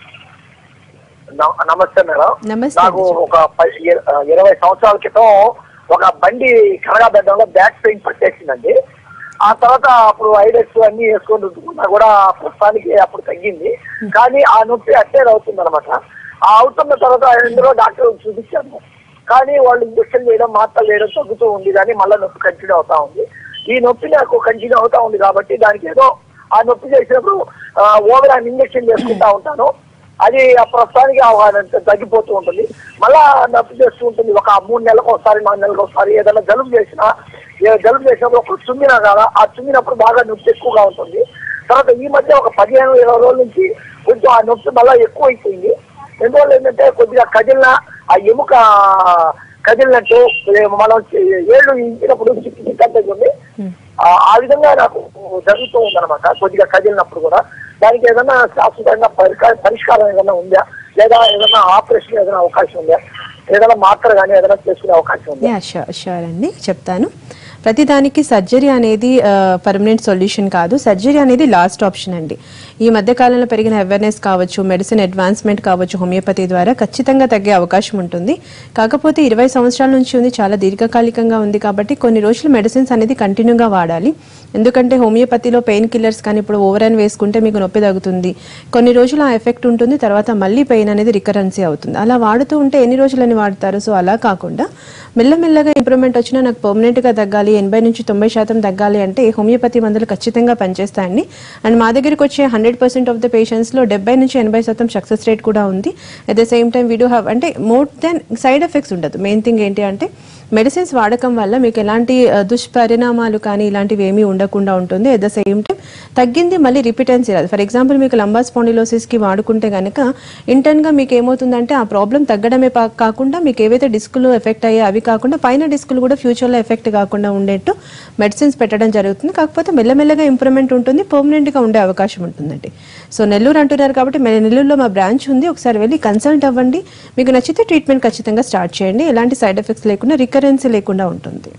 న- నమస్తే మేడం నమస్తే నాకు అండి. ఒక పది- ఇర- ఆ, ఇరవై సంవత్సరాల క్రితం ఒక బండి కనగాబెడ్డంలో బ్యాక్ పెయిన్ పట్టేసిందండి ఆ తర్వాత అప్పుడు ఐడెక్స్ అన్ని వేసుకొని రుద్దుకున్నా కూడా ప్రస్తుతానికి అప్పుడు తగ్గింది కానీ ఆ నొప్పి అట్టేది అవుతుంది అనమాట ఆ అవుతున్న తర్వాత ఎందులో డాక్టర్ చూపించాను కానీ వాళ్ళు ఇంజక్షన్ చేయడం మాత్రలు వేయడం తగ్గుతూ ఉంది కానీ మళ్ళీ నొప్పి కంటిన్యూ అవుతా ఉంది ఈ నొప్పి నాకు కంటిన్యూ అవుతా ఉంది కాబట్టి దానికి ఏదో ఆ నొప్పి చేసినప్పుడు ఓవర్ ఇంజక్షన్ చేసుకుంటా ఉంటాను అది ఆ ప్రస్తుతానికి ఆ వాడంత తగ్గిపోతూ ఉంటుంది మళ్ళా నొప్పి చేస్తూ ఉంటుంది ఒక మూడు నెలలకు ఒకసారి నాలుగు నెలలకు ఒకసారి ఏదైనా జలుబు చేసినా ఏ జలుబు చేసినప్పుడు ఒక చుమ్మినా కదా ఆ చుమ్మినప్పుడు బాగా నొప్పి ఎక్కువగా ఉంటుంది తర్వాత ఈ మధ్య ఒక పదిహేను ఇరవై రోజుల నుంచి కొంచెం ఆ నొప్పి మళ్ళీ ఎక్కువ అయిపోయింది ఎందువల్ల ఏంటంటే కొద్దిగా కదిలిన ఆ ఎముక కదిలినట్టు ఏ మనం చే- ఏళ్ళు ఇంచినప్పుడు చిక్కి చిక్కి అంటుంది ఆ ఆ విధంగా నాకు జరుగుతూ ఉందన్నమాట కొద్దిగా కదిలినప్పుడు కూడా దానికి ఏదైనా శాశ్వతంగా పరిష్కారం పరిష్కారం ఏదైనా ఉందా లేదా ఏదైనా ఆపరేషన్ ఏదైనా అవకాశం ఉందా ఏదైనా మాత్ర కానీ ఏదైనా చేసుకునే అవకాశం ఉందా యా షూర్ షూర్ అండి చెప్తాను ప్రతిదానికి సర్జరీ అనేది పర్మనెంట్ సొల్యూషన్ కాదు సర్జరీ అనేది లాస్ట్ ఆప్షన్ అండి ఈ మధ్య కాలంలో పెరిగిన అవేర్నెస్ కావచ్చు మెడిసిన్ అడ్వాన్స్మెంట్ కావచ్చు హోమియోపతి ద్వారా ఖచ్చితంగా తగ్గే అవకాశం ఉంటుంది కాకపోతే ఇరవై సంవత్సరాల నుంచి ఉంది చాలా దీర్ఘకాలికంగా ఉంది కాబట్టి కొన్ని రోజులు మెడిసిన్స్ అనేది కంటిన్యూగా వాడాలి ఎందుకంటే హోమియోపతిలో పెయిన్ కిల్లర్స్ కానీ ఇప్పుడు ఓవర్ అని వేసుకుంటే మీకు నొప్పి తగ్గుతుంది కొన్ని రోజులు ఆ ఎఫెక్ట్ ఉంటుంది తర్వాత మళ్ళీ పెయిన్ అనేది రికరెన్సీ అవుతుంది అలా వాడుతూ ఉంటే ఎన్ని రోజులని వాడతారు సో అలా కాకుండా మెల్లమెల్లగా ఇంప్రూవ్మెంట్ వచ్చినా నాకు పర్మనెంట్గా తగ్గాలి ఎనభై నుంచి తొంభై శాతం తగ్గాలి అంటే హోమియోపతి మందులు ఖచ్చితంగా పనిచేస్తాయండి అండ్ మా దగ్గరికి వచ్చే హండ్రెడ్ పర్సెంట్ ఆఫ్ ద పేషెంట్స్లో డెబ్బై నుంచి ఎనభై శాతం సక్సెస్ రేట్ కూడా ఉంది at the same time we do have అంటే మోర్ దెన్ సైడ్ ఎఫెక్ట్స్ ఉండదు మెయిన్ థింగ్ ఏంటి అంటే మెడిసిన్స్ వాడకం వల్ల మీకు ఎలాంటి ఆ, దుష్పరిణామాలు కానీ ఇలాంటివి ఏమీ ఉండకుండా ఉంటుంది ఎట్ ద సేమ్ టైం తగ్గింది మళ్ళీ రిపిటెన్సీ రాదు ఫర్ ఎగ్జాంపుల్ మీకు లంబా కి వాడుకుంటే కనుక ఇంటర్న్గా మీకు ఏమవుతుందంటే ఆ ప్రాబ్లం తగ్గడమే పా- కాకుండా మీకు ఏవైతే డిస్కులు ఎఫెక్ట్ అయ్యాయి అవి కాకుండా పైన డిస్కులు కూడా ఫ్యూచర్లో ఎఫెక్ట్ కాకుండా ఉండేట్టు మెడిసిన్స్ పెట్టడం జరుగుతుంది కాకపోతే మెల్లమెల్లగా ఇంప్రూవ్మెంట్ ఉంటుంది పర్మనెంట్గా ఉండే అవకాశం ఉంటుందండి సో నెల్లూరు అంటున్నారు కాబట్టి మె- నెల్లూరులో మా బ్రాంచ్ ఉంది ఒకసారి వెళ్ళి కన్సల్ట్ అవ్వండి మీకు నచ్చితే ట్రీట్మెంట్ ఖచ్చితంగా స్టార్ట్ చేయండి ఎలాంటి సైడ్ ఎఫెక్ట్స్ లేకుండా రికరెన్స్ లేకుండా ఉంటుంది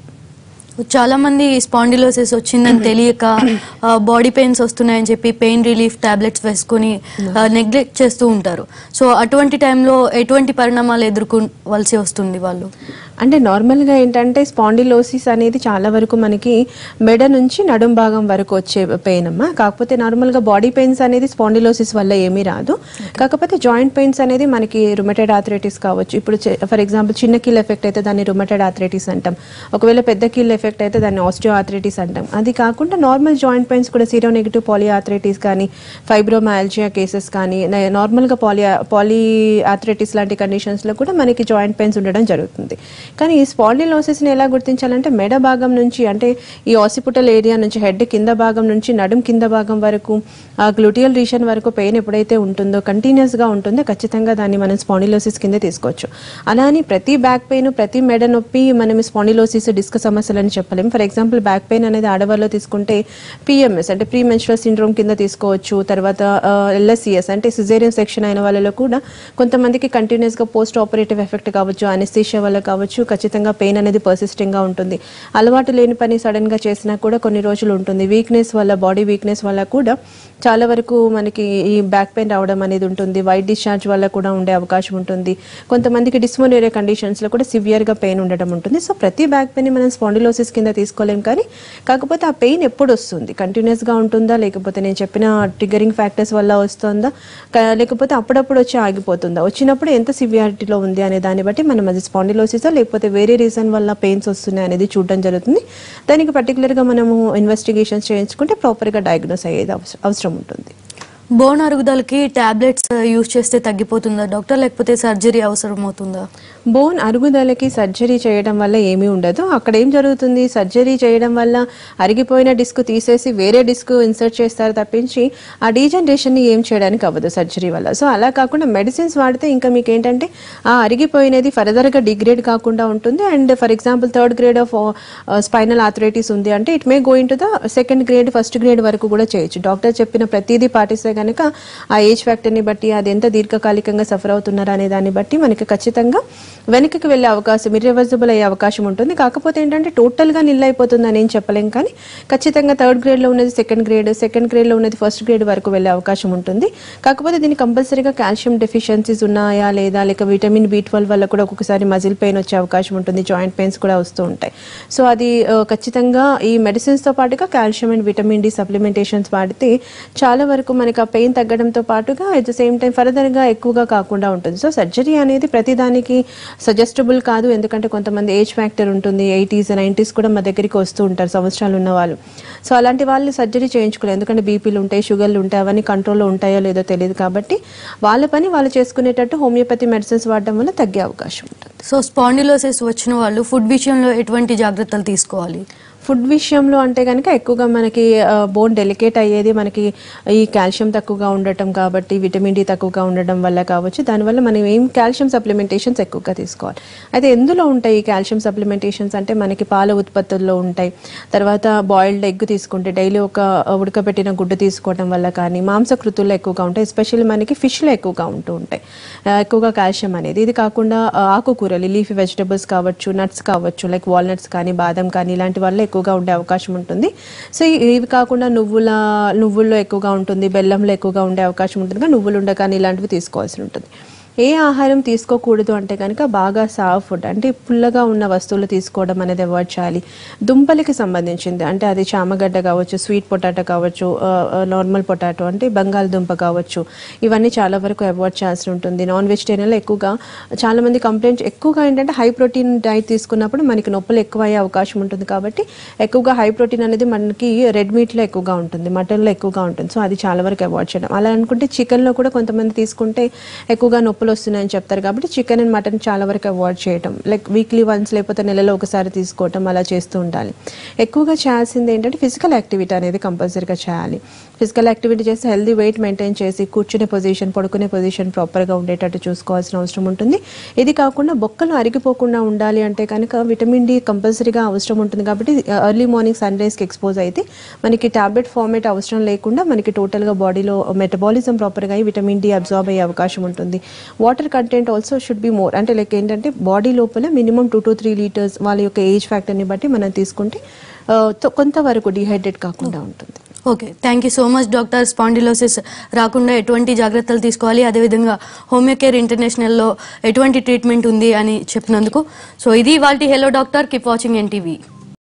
చాలా మంది స్పాండిలోసిస్ వచ్చిందని తెలియక బాడీ పెయిన్స్ వస్తున్నాయని చెప్పి పెయిన్ రిలీఫ్ టాబ్లెట్స్ వేసుకొని నెగ్లెక్ట్ చేస్తూ ఉంటారు సో అటువంటి టైంలో ఎటువంటి పరిణామాలు ఎదుర్కోవాల్సి వస్తుంది వాళ్ళు అంటే నార్మల్గా ఏంటంటే స్పాండిలోసిస్ అనేది చాలా వరకు మనకి మెడ నుంచి నడుం భాగం వరకు వచ్చే పెయిన్ అమ్మా కాకపోతే నార్మల్గా బాడీ పెయిన్స్ అనేది స్పాండిలోసిస్ వల్ల ఏమీ రాదు కాకపోతే జాయింట్ పెయిన్స్ అనేది మనకి రుమటెడ్ ఆథరైటిస్ కావచ్చు ఇప్పుడు ఫర్ ఎగ్జాంపుల్ చిన్న కీల్ ఎఫెక్ట్ అయితే దాన్ని రుమటెడ్ ఆథరైటిస్ అంటాం ఒకవేళ పెద్ద కీల్ ఎఫెక్ట్ అయితే దాన్ని ఆస్టియో ఆథరైటిస్ అంటాం అది కాకుండా నార్మల్ జాయింట్ పెయిన్స్ కూడా సీరో నెగిటివ్ పాలి ఆథరైటిస్ కానీ ఫైబ్రోమాల్జియా కేసెస్ కానీ న- నార్మల్గా పాలి పాలి ఆథరైటిస్ లాంటి కండిషన్స్లో కూడా మనకి జాయింట్ పెయిన్స్ ఉండడం జరుగుతుంది కానీ ఈ స్పాండిలోసిస్ని ఎలా గుర్తించాలంటే మెడ భాగం నుంచి అంటే ఈ ఆసిపుటల్ ఏరియా నుంచి హెడ్ కింద భాగం నుంచి నడుం కింద భాగం వరకు ఆ గ్లూటియల్ రీషన్ వరకు పెయిన్ ఎప్పుడైతే ఉంటుందో కంటిన్యూస్గా ఉంటుందో ఖచ్చితంగా దాన్ని మనం స్పాండిలోసిస్ కింద తీసుకోవచ్చు అలా అని ప్రతి బ్యాక్ పెయిన్ ప్రతి మెడ నొప్పి మనం స్పాండిలోసిస్ డిస్క్ సమస్యలు అని చెప్పలేము ఫర్ ఎగ్జాంపుల్ బ్యాక్ పెయిన్ అనేది ఆడవాళ్ళలో తీసుకుంటే పిఎంఎస్ అంటే ప్రీ మెన్స్ట్రల్ సిండ్రోమ్ కింద తీసుకోవచ్చు తర్వాత ఎల్ఎస్సిఎస్ అంటే సిజేరియన్ సెక్షన్ అయిన వాళ్ళలో కూడా కొంతమందికి కంటిన్యూస్గా పోస్ట్ ఆపరేటివ్ ఎఫెక్ట్ కావచ్చు అనెస్థీషియా వల్ల కావచ్చు ఖచ్చితంగా పెయిన్ అనేది పర్సిస్టింగ్గా ఉంటుంది అలవాటు లేని పని సడన్గా చేసినా కూడా కొన్ని రోజులు ఉంటుంది వీక్నెస్ వల్ల బాడీ వీక్నెస్ వల్ల కూడా చాలా వరకు మనకి ఈ బ్యాక్ పెయిన్ రావడం అనేది ఉంటుంది వైట్ డిశ్చార్జ్ వల్ల కూడా ఉండే అవకాశం ఉంటుంది కొంతమందికి డిస్మోనేరియా కండిషన్స్లో కూడా సివియర్గా పెయిన్ ఉండడం ఉంటుంది సో ప్రతి బ్యాక్ పెయిన్ మనం స్పాండిలోసిస్ కింద తీసుకోలేం కానీ కాకపోతే ఆ పెయిన్ ఎప్పుడు వస్తుంది కంటిన్యూస్గా ఉంటుందా లేకపోతే నేను చెప్పిన ట్రిగరింగ్ ఫ్యాక్టర్స్ వల్ల వస్తుందా క- లేకపోతే అప్పుడప్పుడు వచ్చి ఆగిపోతుందా వచ్చినప్పుడు ఎంత సివియారిటీలో ఉంది అనే దాన్ని బట్టి మనం అది స్పాండిలోసిసా లేకపోతే వేరే రీజన్ వల్ల పెయిన్స్ వస్తున్నాయి అనేది చూడడం జరుగుతుంది దానికి పర్టికులర్గా మనము ఇన్వెస్టిగేషన్స్ చేయించుకుంటే ప్రాపర్గా డయాగ్నోస్ అయ్యేది అవస- అవసరం ఉంటుంది బోన్ అరుగుదలకి టాబ్లెట్స్ యూజ్ చేస్తే తగ్గిపోతుందా డాక్టర్ లేకపోతే సర్జరీ అవసరం అవుతుందా బోన్ అరుగుదలకి సర్జరీ చేయడం వల్ల ఏమీ ఉండదు అక్కడ ఏం జరుగుతుంది సర్జరీ చేయడం వల్ల అరిగిపోయిన డిస్క్ తీసేసి వేరే డిస్క్ ఇన్సర్ట్ చేస్తారు తప్పించి ఆ డీజనరేషన్ని ఏం చేయడానికి అవ్వదు సర్జరీ వల్ల సో అలా కాకుండా మెడిసిన్స్ వాడితే ఇంకా మీకు ఏంటంటే ఆ అరిగిపోయినది ఫర్దర్గా డిగ్రేడ్ కాకుండా ఉంటుంది and for example third grade of spinal arthritis ఉంది అంటే it may go into the second grade first grade వరకు కూడా చేయొచ్చు డాక్టర్ చెప్పిన ప్రతిదీ పాటిస్తే కనుక ఆ ఏజ్ ఫ్యాక్టర్ని బట్టి అది ఎంత దీర్ఘకాలికంగా సఫర్ అవుతున్నారు అనే దాన్ని బట్టి మనకి ఖచ్చితంగా వెనక్కి వెళ్ళే అవకాశం ఇర్రివర్సిబుల్ అయ్యే అవకాశం ఉంటుంది కాకపోతే ఏంటంటే టోటల్గా నిల్ అయిపోతుంది అని ఏం చెప్పలేం కానీ ఖచ్చితంగా థర్డ్ గ్రేడ్లో ఉన్నది సెకండ్ గ్రేడ్ సెకండ్ గ్రేడ్లో ఉన్నది ఫస్ట్ గ్రేడ్ వరకు వెళ్ళే అవకాశం ఉంటుంది కాకపోతే దీనికి కంపల్సరీగా కాల్షియం డెఫిషియన్సీస్ ఉన్నాయా లేదా లేక విటమిన్ బి ట్వెల్వ్ వల్ల కూడా ఒక్కొక్కసారి మజిల్ పెయిన్ వచ్చే అవకాశం ఉంటుంది జాయింట్ పెయిన్స్ కూడా వస్తూ ఉంటాయి సో అది ఆ, ఖచ్చితంగా ఈ మెడిసిన్స్తో పాటుగా calcium and vitamin D supplementations వాడితే చాలా వరకు మనకి ఆ పెయిన్ తగ్గడంతో పాటుగా అట్ ద సేమ్ టైం ఫర్దర్గా ఎక్కువగా కాకుండా ఉంటుంది సో సర్జరీ అనేది ప్రతిదానికి సజెస్టబుల్ కాదు ఎందుకంటే కొంతమంది ఏజ్ ఫ్యాక్టర్ ఉంటుంది ఎయిటీస్ నైంటీస్ కూడా మా దగ్గరికి వస్తూ ఉంటారు సంవత్సరాలు ఉన్న వాళ్ళు సో అలాంటి వాళ్ళు సర్జరీ చేయించుకోలేదు ఎందుకంటే బీపీలు ఉంటాయి షుగర్లు ఉంటాయి అవన్నీ కంట్రోల్లో ఉంటాయో లేదో తెలియదు కాబట్టి వాళ్ళ పని వాళ్ళు చేసుకునేటట్టు హోమియోపతి మెడిసిన్స్ వాడడం వల్ల తగ్గే అవకాశం ఉంటుంది సో స్పాండిలోసిస్ వచ్చిన వాళ్ళు ఫుడ్ విషయంలో ఎటువంటి జాగ్రత్తలు తీసుకోవాలి ఫుడ్ విషయంలో అంటే కనుక ఎక్కువగా మనకి బోన్ డెలికేట్ అయ్యేది మనకి ఈ కాల్షియం తక్కువగా ఉండటం కాబట్టి విటమిన్ డి తక్కువగా ఉండడం వల్ల కావచ్చు దానివల్ల మనం ఏం కాల్షియం సప్లిమెంటేషన్స్ ఎక్కువగా తీసుకోవాలి అయితే ఎందులో ఉంటాయి ఈ కాల్షియం సప్లిమెంటేషన్స్ అంటే మనకి పాల ఉత్పత్తుల్లో ఉంటాయి తర్వాత బాయిల్డ్ ఎగ్ తీసుకుంటే డైలీ ఒక ఉడకబెట్టిన గుడ్డు తీసుకోవడం వల్ల కానీ మాంసకృతుల్లో ఎక్కువగా ఉంటాయి ఎస్పెషల్లీ మనకి ఫిష్లో ఎక్కువగా ఉంటూ ఉంటాయి ఆ, ఎక్కువగా కాల్షియం అనేది ఇది కాకుండా ఆ, ఆకుకూరలు లీఫీ వెజిటబుల్స్ కావచ్చు నట్స్ కావచ్చు లైక్ వాల్నట్స్ కానీ బాదం కానీ ఇలాంటి వల్ల ఎక్కువగా ఉండే అవకాశం ఉంటుంది సో ఈ- ఇవి కాకుండా నువ్వుల నువ్వుల్లో ఎక్కువగా ఉంటుంది బెల్లంలో ఎక్కువగా ఉండే అవకాశం ఉంటుంది కానీ నువ్వులు ఉండ కానీ ఇలాంటివి తీసుకోవాల్సి ఉంటుంది ఏ ఆహారం తీసుకోకూడదు అంటే కనుక బాగా సాఫ్ ఫుడ్ అంటే పుల్లగా ఉన్న వస్తువులు తీసుకోవడం అనేది అవాయిడ్ చేయాలి దుంపలకి సంబంధించింది అంటే అది చామగడ్డ కావచ్చు స్వీట్ పొటాటో కావచ్చు నార్మల్ పొటాటో అంటే బంగాళదుంప కావచ్చు ఇవన్నీ చాలా వరకు అవాయిడ్ చేయాల్సి ఉంటుంది నాన్ వెజిటేరియన్లో ఎక్కువగా చాలా మంది కంప్లైంట్స్ ఎక్కువగా ఏంటంటే హై ప్రోటీన్ డైట్ తీసుకున్నప్పుడు మనకి నొప్పులు ఎక్కువ అయ్యే అవకాశం ఉంటుంది కాబట్టి ఎక్కువగా హై ప్రోటీన్ అనేది మనకి రెడ్ మీట్లో ఎక్కువగా ఉంటుంది మటన్లో ఎక్కువగా ఉంటుంది సో అది చాలా వరకు అవాయిడ్ చేయడం అలా అనుకుంటే చికెన్లో కూడా కొంతమంది తీసుకుంటే ఎక్కువగా నొప్పులు నొప్పులు వస్తున్నాయని చెప్తారు కాబట్టి చికెన్ అండ్ మటన్ చాలా వరకు అవాయిడ్ చేయటం లైక్ వీక్లీ వన్స్ లేకపోతే నెలలో ఒకసారి తీసుకోవటం అలా చేస్తూ ఉండాలి ఎక్కువగా చేయాల్సింది ఏంటంటే ఫిజికల్ యాక్టివిటీ అనేది కంపల్సరీగా చేయాలి ఫిజికల్ యాక్టివిటీ చేసి హెల్దీ వెయిట్ మెయింటైన్ చేసి కూర్చునే పొజిషన్ పడుకునే పొజిషన్ ప్రాపర్గా ఉండేటట్టు చూసుకోవాల్సిన అవసరం ఉంటుంది ఇది కాకుండా బొక్కలు అరిగిపోకుండా ఉండాలి అంటే కనుక విటమిన్ డి కంపల్సరీగా అవసరం ఉంటుంది కాబట్టి ఎర్లీ మార్నింగ్ సన్ రైజ్కి ఎక్స్పోజ్ అయితే మనకి టాబ్లెట్ ఫార్మేట్ అవసరం లేకుండా మనకి టోటల్గా బాడీలో మెటబాలిజం ప్రాపర్గా అయ్యి విటమిన్ డి అబ్జార్బ్ అయ్యే అవకాశం ఉంటుంది water content also should be more అంటే లైక్ ఏంటంటే బాడీ లోపల minimum two to three litres వాళ్ళ యొక్క ఏజ్ ఫ్యాక్టర్ని బట్టి మనం తీసుకుంటే ఆ, తో- కొంతవరకు డిహైడ్రేట్ కాకుండా ఉంటుంది okay thank you so much doctor spondylosis రాకుండా ఎటువంటి జాగ్రత్తలు తీసుకోవాలి అదేవిధంగా హోమియోకేర్ ఇంటర్నేషనల్లో ఎటువంటి ట్రీట్మెంట్ ఉంది అని చెప్పినందుకు సో ఇది వాళ్ళ hello doctor keep watching NTV